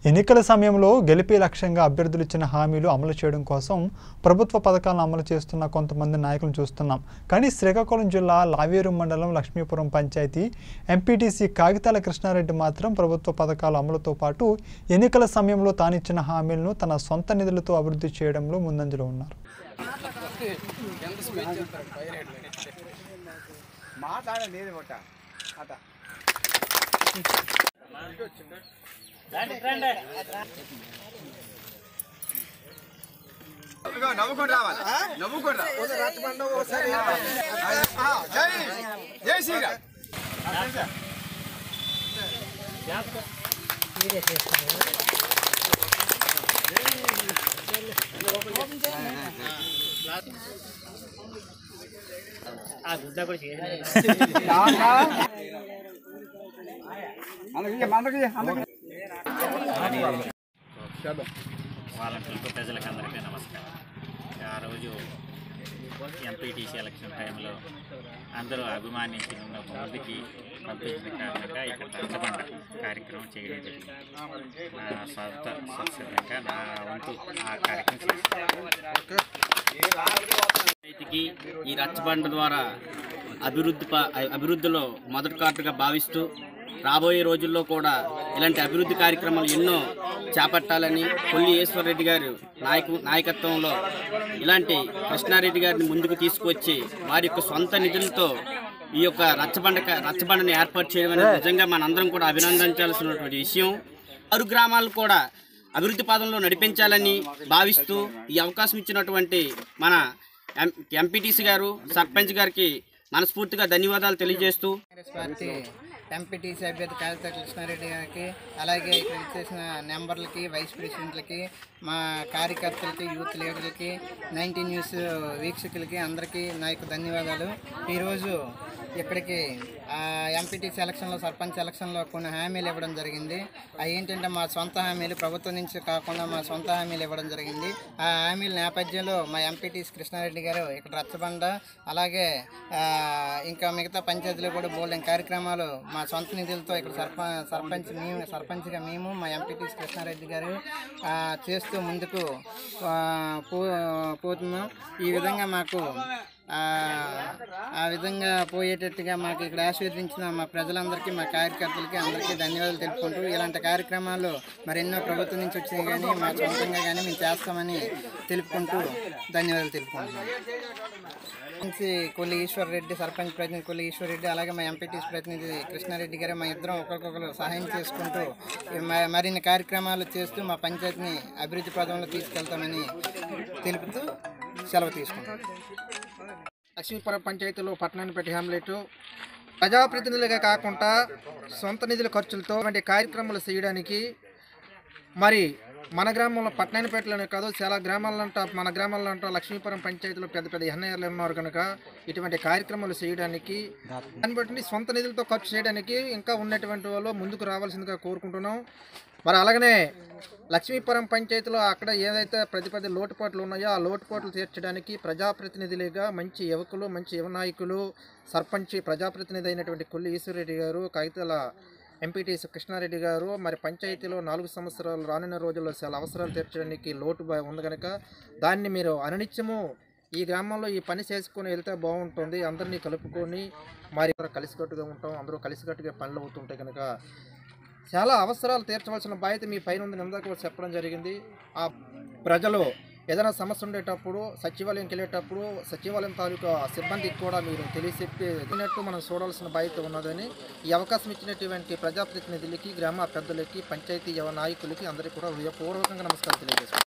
ఎన్నికల సమయంలో గెలిపే లక్ష్యంగా అభ్యర్థులు ఇచ్చిన హామీలు అమలు చేయడం కోసం ప్రభుత్వ పథకాలను అమలు చేస్తున్న కొంతమంది నాయకులను చూస్తున్నాం కానీ శ్రీకాకుళం జిల్లా లావేరు మండలం లక్ష్మీపురం పంచాయతీ ఎంపీటీసీ కాగితాల కృష్ణారెడ్డి మాత్రం ప్రభుత్వ పథకాల అమలుతో పాటు ఎన్నికల సమయంలో తానిచ్చిన హామీలను తన సొంత నిధులతో అభివృద్ధి చేయడంలో ముందంజలో ఉన్నారు మాట్లాడలేదు ఒకట అట ఇదిగో నవ్వుకొని రావాలి నవ్వుకొని రా ఆ, జై జై శ్రీరామ్ అందరికి అందరికి అందరికి వాలంటీర్లకు ప్రజలకు అందరికీ నమస్కారం ఆ రోజు ఎంపీటీసీ ఎలక్షన్ టైంలో అందరూ అభిమానించిన ఒక ముందుకి పంపించిన కారణంగా ఇక్కడ రచ్చబండ కార్యక్రమం చేయడం జరిగింది నా సొంత స్వచ్ఛందంగా నా వంతు ఆ కార్యక్రమం చేశాను రైతుకి ఈ రచ్చబండ ద్వారా అభివృద్ధి ప- అభివృద్ధిలో మొదటి కార్డుగా భావిస్తూ రాబోయే రోజుల్లో కూడా ఇలాంటి అభివృద్ధి కార్యక్రమాలు ఎన్నో చేపట్టాలని కొల్లి ఈశ్వరరెడ్డి గారు నాయకు నాయకత్వంలో ఇలాంటి కృష్ణారెడ్డి గారిని ముందుకు తీసుకొచ్చి వారి యొక్క సొంత నిధులతో ఈ యొక్క రచ్చబండ క- రచ్చబండని ఏర్పాటు చేయడం అనేది నిజంగా మనందరం కూడా అభినందించాల్సినటువంటి విషయం ఆరు గ్రామాలు కూడా అభివృద్ధి పదంలో నడిపించాలని భావిస్తూ ఈ అవకాశం ఇచ్చినటువంటి మన ఎం ఎంపీటీసీ గారు సర్పంచ్ గారికి మనస్ఫూర్తిగా ధన్యవాదాలు తెలియజేస్తూ కాంగ్రెస్ పార్టీ ఎంపీటీసీ అభ్యర్థి కాగిత కృష్ణారెడ్డి గారికి అలాగే ఇక్కడ ఇచ్చేసిన నెంబర్లకి వైస్ ప్రెసిడెంట్లకి మా కార్యకర్తలకి యూత్ లీడర్లకి నైన్టీ న్యూస్ వీక్షకులకి అందరికీ నా యొక్క ధన్యవాదాలు ఈరోజు ఇక్కడికి ఎంపీటీసీ ఎలక్షన్లో సర్పంచ్ ఎలక్షన్లో కొన్ని హామీలు ఇవ్వడం జరిగింది అవి ఏంటంటే మా సొంత హామీలు ప్రభుత్వం నుంచి కాకుండా మా సొంత హామీలు ఇవ్వడం జరిగింది ఆ హామీల నేపథ్యంలో మా ఎంపీటీసీ కృష్ణారెడ్డి గారు ఇక్కడ రచ్చబండ అలాగే ఆ, ఇంకా మిగతా పంచాయతీలో కూడా బోల్డెన్ కార్యక్రమాలు మా సొంత నిధులతో ఇక్కడ సర్ప సర్పంచ్ మేము సర్పంచ్గా మేము మా ఎంపీటీసీ కృష్ణారెడ్డి గారు ఆ, చేస్తూ ముందుకు ఆ, పో పోతున్నాం ఈ విధంగా మాకు ఆ, ఆ విధంగా పోయేటట్టుగా మాకు ఇక్కడ ఆశీర్వదించిన మా ప్రజలందరికీ మా కార్యకర్తలకి అందరికీ ధన్యవాదాలు తెలుపుకుంటూ ఇలాంటి కార్యక్రమాలు మరెన్నో ప్రభుత్వం నుంచి వచ్చినాయి కానీ మా సొంతంగా కానీ మేము చేస్తామని తెలుపుకుంటూ ధన్యవాదాలు తెలుపుకుంటున్నాం నుంచి కొల్లి ఈశ్వర్ రెడ్డి సర్పంచ్ ప్రతినిధి కొల్లి ఈశ్వర్ రెడ్డి అలాగే మా ఎంపీటీసీ ప్రతినిధి కృష్ణారెడ్డి గారు మా ఇద్దరం ఒకరికొకరు సహాయం చేసుకుంటూ మ- మరిన్ని కార్యక్రమాలు చేస్తూ మా పంచాయతీని అభివృద్ధి పదంలో తీసుకెళ్తామని తెలుపుతూ సెలవు తీసుకుంటాం లక్ష్మీపురం పంచాయతీలో పట్టణాన్ని పెట్టి హామ్లెట్ ప్రజాప్రతినిధులుగా కాకుండా సొంత నిధుల ఖర్చులతో వంటి కార్యక్రమాలు చేయడానికి మరి మన గ్రామంలో పట్టణానిపేటలోనే కాదు చాలా గ్రామాల్లో అంట మన గ్రామాల్లో అంట లక్ష్మీపురం పంచాయతీలో పెద్ద పెద్ద ఎన్ఐఆర్లు ఉన్నారు కనుక ఇటువంటి కార్యక్రమాలు చేయడానికి దాన్ని బట్టి సొంత నిధులతో ఖర్చు చేయడానికి ఇంకా ఉన్నటువంటి వాళ్ళు ముందుకు రావాల్సిందిగా కోరుకుంటున్నాం మరి అలాగనే లక్ష్మీపురం పంచాయతీలో అక్కడ ఏదైతే ప్రతి పెద్ద లోటుపాట్లు ఉన్నాయో ఆ లోటుపాట్లు తీర్చడానికి ప్రజాప్రతినిధులుగా మంచి యువకులు మంచి యువ నాయకులు సర్పంచ్ ప్రజాప్రతినిధి అయినటువంటి కొల్లి ఈశ్వరరెడ్డి గారు కాగితాల ఎంపీటీసీ కృష్ణారెడ్డి గారు మరి పంచాయతీలో నాలుగు సంవత్సరాలు రానున్న రోజుల్లో చాలా అవసరాలు తీర్చడానికి లోటు బ- ఉంది కనుక దాన్ని మీరు అనునిత్యము ఈ గ్రామంలో ఈ పని చేసుకొని వెళ్తే బాగుంటుంది అందరినీ కలుపుకొని మరి కలిసికట్టుగా ఉంటాం అందరూ కలిసికట్టుగా పనులు అవుతుంటాయి కనుక చాలా అవసరాలు తీర్చవలసిన బాధ్యత మీ పైన ఉందని ఇందాక కూడా చెప్పడం జరిగింది ఆ ప్రజలు ఏదైనా సమస్య ఉండేటప్పుడు సచివాలయంకి వెళ్ళేటప్పుడు సచివాలయం తాలూకా సిబ్బందికి కూడా మీరు తెలియచెప్పి తెలియనట్టు మనం చూడాల్సిన బాధ్యత ఉన్నదని ఈ అవకాశం ఇచ్చినటువంటి ప్రజాప్రతినిధులకి గ్రామ పెద్దలకి పంచాయతీ యువ నాయకులకి అందరికీ కూడా హృదయపూర్వకంగా నమస్కారం తెలియజేస్తున్నాను